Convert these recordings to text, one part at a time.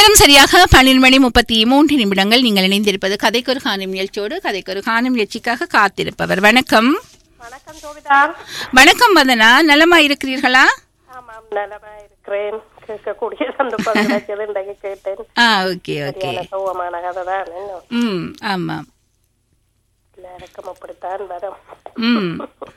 நேரம் சரியாக பன்னிரண்டு மணி முப்பத்தி மூன்று நிமிடங்கள் நீங்கள் இணைந்திருப்பது கதைக்கொரு காணும் நிகழ்ச்சியோடு கதைக்கொரு காணும் நிகழ்ச்சிக்காக காத்திருப்பவர் வணக்கம் வணக்கம் ஜோதிதா வணக்கம் வதனா நலமா இருக்கிறீர்களா ஆமாம் நலமா இருக்கிறேன் கேட்கக்கூடிய சந்தர்ப்பம் கிடைச்சது இன்றைக்கு கேட்டேன் ஆ ஓகே ஓகே சரியான சௌகமான கதை தான் இன்னும் ம் ஆமாம் எல்லாருக்கும் அப்படித்தான் வரும் ம்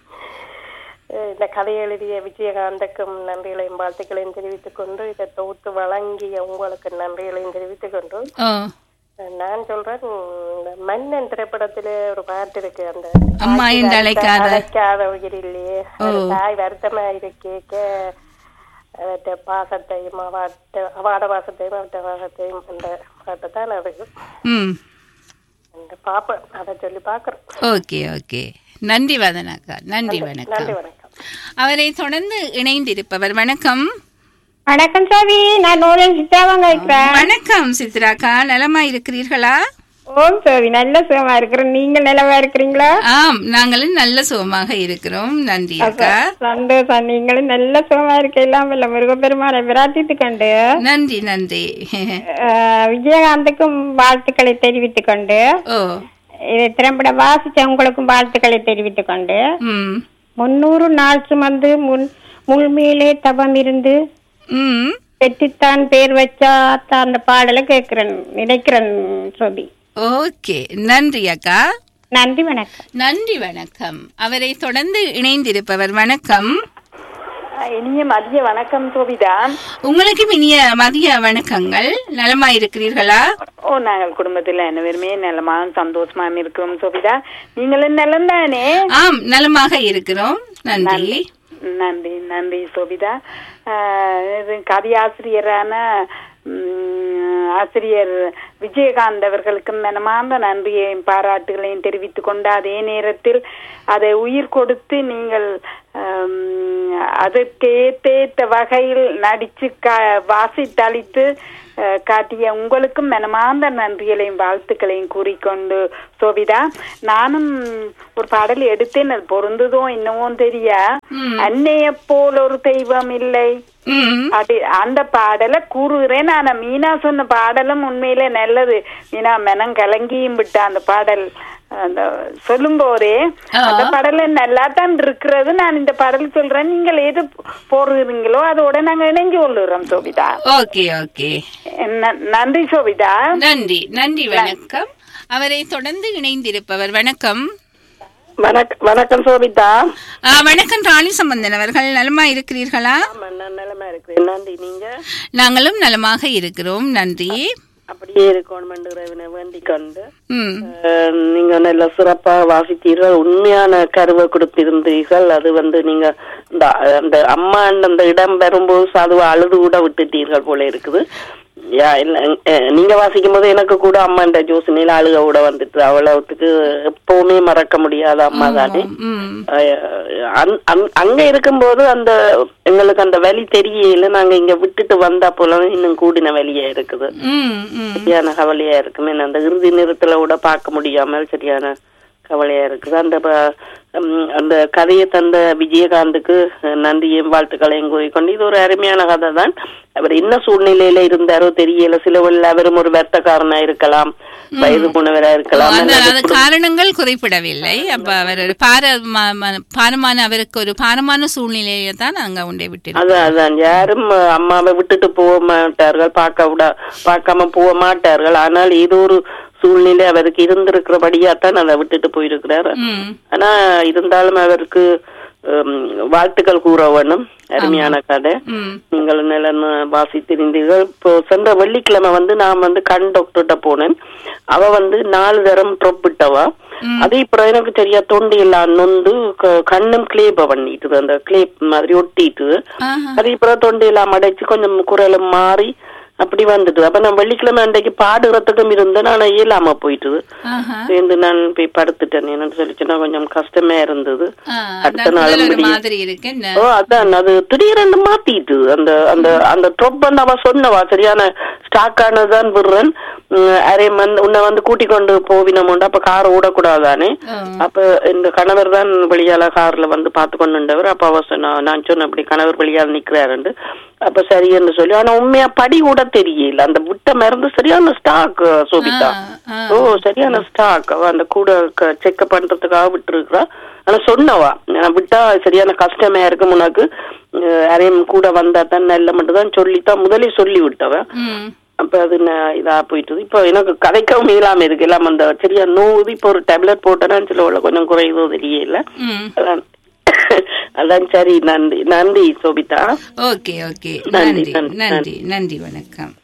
அஹ் இந்த கதை எழுதிய விஜயகாந்துக்கும் நன்றிகளையும் வாழ்த்துக்களையும் தெரிவித்துக் கொண்டு இதை தொகுத்து வழங்கிய உங்களுக்கு நன்றிகளையும் தெரிவித்துக் கொண்டு ஓ அஹ் நான் சொல்றேன் இந்த மன்னன் திரைப்படத்துல ஒரு பாட்டு இருக்கு அந்த அம்மா என்று அழைக்காத அழைக்காத உயிரில்லையே அது தாய் வருத்தமா இருக்கேக்க அவற்ற பாசத்தையும் அவாட்ட அவாட பாசத்தையும் அவற்ற பாசத்தையும் அந்த பாட்டை தான் அது ம் அந்த பாப்பேன் அதை சொல்லி பாக்குறேன் ஓகே ஓகே நன்றி வதனாக்கா நன்றி வணக்கம் நன்றி வணக்கம் அவரை தொடர்ந்து இணைந்திருப்பவர் வணக்கம் வணக்கம் சாமி நான் நூலன் சித்தாவங்க இருக்கிறேன் வணக்கம் சித்ராக்கா நலமா இருக்கிறீர்களா ஓம் சாமி நல்ல சுகமா இருக்கிறேன் நீங்க நிலவா இருக்கிறீங்களா ஆம் நாங்களும் நல்ல சுகமாக இருக்கிறோம் நன்றி அக்கா சந்தோஷம் நீங்களும் நல்ல சுகமா இருக்க எல்லாம் இல்ல முருகப்பெருமானை விராட்டித்து கண்டு நன்றி நன்றி அஹ், விஜயகாந்துக்கும் வாழ்த்துக்களை தெரிவித்துக் கொண்டு ஓ இது திரைப்பட வாசிச்ச உங்களுக்கும் வாழ்த்துக்களை தெரிவித்துக் கொண்டு ம் முன்னூறு நாள் சுமந்து முன் முள்மேலே தவம் இருந்து ம் வெற்றித்தான் பேர் வச்சா தான் அந்த பாடலை கேட்கிறேன் நினைக்கிறேன் சோபி ஓகே நன்றி அக்கா நன்றி வணக்கம் நன்றி வணக்கம் அவரை தொடர்ந்து இணைந்திருப்பவர் வணக்கம் இனிய மதிய வணக்கம் சோபிதா உங்களுக்கும் இனிய மதிய வணக்கங்கள் நலமா இருக்கிறீர்களா ஓ நாங்கள் குடும்பத்துல அனைவருமே நலமாக சந்தோஷமாக இருக்கிறோம் சோபிதா நீங்களும் நலம் தானே ஆம் நலமாக இருக்கிறோம் நன்றி நன்றி நன்றி சோபிதா ஆஹ் இது கதையாசிரியரான ம், ஆசிரியர் விஜயகாந்த் அவர்களுக்கு மனமார்ந்த நன்றியையும் பாராட்டுகளையும் தெரிவித்துக் கொண்டு அதே நேரத்தில் அதை உயிர் கொடுத்து நீங்கள் ஆம், அதற்கு ஏத்தேத்த வகையில் நடிச்சு கா வாசித்தளித்து அஹ், காட்டிய உங்களுக்கும் மனமார்ந்த நன்றிகளையும் வாழ்த்துக்களையும் கூறிக்கொண்டு சோபிதா நானும் ஒரு பாடல் எடுத்தேன் அது பொருந்ததோ என்னவோ தெரியா அன்னைய போல் ஒரு தெய்வம் இல்லை ம் அது அந்த பாடலை கூறுகிறேன் ஆனா மீனா சொன்ன பாடலும் உண்மையிலே நல்லது மீனா மெனம் கலங்கியும் விட்ட அந்த பாடல் அந்த சொல்லும் போதே அந்த பாடல நல்லா தான் இருக்கிறது நான் இந்த பாடல் சொல்றேன் நீங்கள் எது போடுறீங்களோ அதோட நாங்க இணைஞ்சு கொள்ளுறோம் சோபிதா ஓகே ஓகே ந- நன்றி சோபிதா நன்றி நன்றி வணக்கம் அவரை தொடர்ந்து இணைந்திருப்பவர் வணக்கம் வணக்கம் வணக்கம் சோபிதா ஆ, வணக்கம் ராணி சம்பந்தன் அவர்கள் நலமா இருக்கிறீர்களா ஆமா நான் நலமா இருக்கிறேன் நன்றி நீங்க நாங்களும் நலமாக இருக்கிறோம் நன்றி அப்படியே இருக்கணும் இறைவனை வேண்டிக் கொண்டு ம் அஹ், நீங்க நல்ல சிறப்பா வாசித்தீர்கள் உண்மையான கருவை கொடுத்திருந்தீர்கள் அது வந்து நீங்க இந்த அந்த அம்மா அந்த இடம் வரும்போது அதுவா அழுது கூட விட்டுட்டீர்கள் போல இருக்குது யா, இல்ல, அஹ், நீங்க வாசிக்கும் போது எனக்கு கூட அம்மாண்ட ஜோசினில அழுக கூட வந்துட்டு அவ்வளவுக்கு எப்பவுமே மறக்க முடியாத அம்மா தானே ம் அஹ், அந்- அந்- அங்க இருக்கும்போது அந்த எங்களுக்கு அந்த வலி தெரியல நாங்க இங்க விட்டுட்டு வந்தா போல இன்னும் கூடின வலியா இருக்குது ம் ம் சரியான கவலையா இருக்குமே அந்த இறுதி நேரத்துல கூட பார்க்க முடியாமல் சரியான கவலையா இருக்குது அந்த ப- ம், அந்த கதையை தந்த விஜயகாந்துக்கு அஹ், நன்றியும் வாழ்த்துக்களையும் கூறிக்கொண்டு இது ஒரு அருமையான கதை தான் அவர் என்ன சூழ்நிலையில இருந்தாரோ தெரியல சிலவல்ல அவரும் ஒரு வர்த்தக்காரனா இருக்கலாம் வயது போனவரா இருக்கலாம் அந்த அது காரணங்கள் குறிப்பிடவில்லை அப்ப அவர் ஒரு பார ம- ம- பாரமான அவருக்கு ஒரு பாரமான சூழ்நிலையை தான் அங்க உண்டை விட்டு அதான் அதான் யாரும் அஹ், அம்மாவை விட்டுட்டு போக மாட்டார்கள் பார்க்க விட பார்க்காம போக மாட்டார்கள் ஆனால் ஏதோ ஒரு சூழ்நிலை அவருக்கு இருந்திருக்கிறபடியாத்தான் அதை விட்டுட்டு போயிருக்கிறார் ம் ஆனா இருந்தாலும் அவருக்கு ஹம், வாழ்த்துக்கள் கூற வேணும் அருமையான கதை ம் நீங்கள் நிலம் வாசித்திருந்தீர்கள் இப்போ சென்ற வெள்ளிக்கிழமை வந்து நான் வந்து கண் டாக்டர்கிட்ட போனேன் அவ வந்து நாலு தரம் ட்ரொப் விட்டவா அது இப்போ எனக்கு சரியா தொண்டி எல்லாம் நொந்து க- கண்ணும் கிளேப்ப பண்ணிட்டுது அந்த கிளேப் மாதிரி ஒட்டிட்டு ஆஹா. அது இப்போ தொண்டி எல்லாம் அடைச்சு கொஞ்சம் குரலும் மாறி அப்படி வந்துட்டு அப்ப நான் வெள்ளிக்கிழமை அன்றைக்கு பாடுறதுக்கும் இருந்தேன் ஆனா இயலாம போயிட்டுது ஆஹா. சேர்ந்து நான் போய் படுத்துட்டேன் என்னன்னு சொல்லிச்சுன்னா கொஞ்சம் கஷ்டமா இருந்தது ஆ, அடுத்த அந்த நாள் குரல் ஒரு முடியும். மாதிரி இருக்கு என்ன ஓ அதான் அது திடீரென்று மாத்திட்டு அந்த அந்த அந்த ட்ரொப் வந்து அவ சொன்னவா சரியான ஸ்டாக் ஆனதுதான் விடுறேன் ம், அரே வந்து உன்னை வந்து கூட்டி கொண்டு போவினமுண்டு அப்ப கார் ஓடக்கூடாதானே ஆ. அப்ப இந்த கணவர் தான் வெளியால கார்ல வந்து பார்த்து கொண்டுண்டவர் அப்ப அவ சொன்னா நான் சொன்னேன் அப்படி கணவர் வெளியால நிக்கிறாருண்டு அப்ப சரி என்று சொல்லி ஆனா உண்மையா படி கூட தெரியல அந்த விட்ட மருந்து சரியான ஸ்டாக் சோபிதா ஆ, ஆ. ஓ சரியான ஸ்டாக் அவ அந்த கூட செக்அப் பண்றதுக்காக விட்டு இருக்கிறா ஆனா சொன்னவா நான் விட்டா சரியான கஷ்டமா இருக்கும் உனக்கு அஹ், யாரையும் கூட வந்தா தான் நல்ல மட்டும் தான் சொல்லித்தான் முதலே சொல்லி விட்டவ ம் அப்ப அது ந- இதா போயிட்டது இப்போ எனக்கு கதைக்கவும் இயலாம இருக்கு எல்லாம் அந்த சரியா நோவுது இப்போ ஒரு டேப்லெட் போட்டேன்னா சில உள்ள கொஞ்சம் குறையுதோ தெரியல ம் அதான் அதான் சரி நன்றி நன்றி சோபிதா ஓகே ஓகே நன்றி, நன்றி நன்றி, நன்றி நன்றி வணக்கம்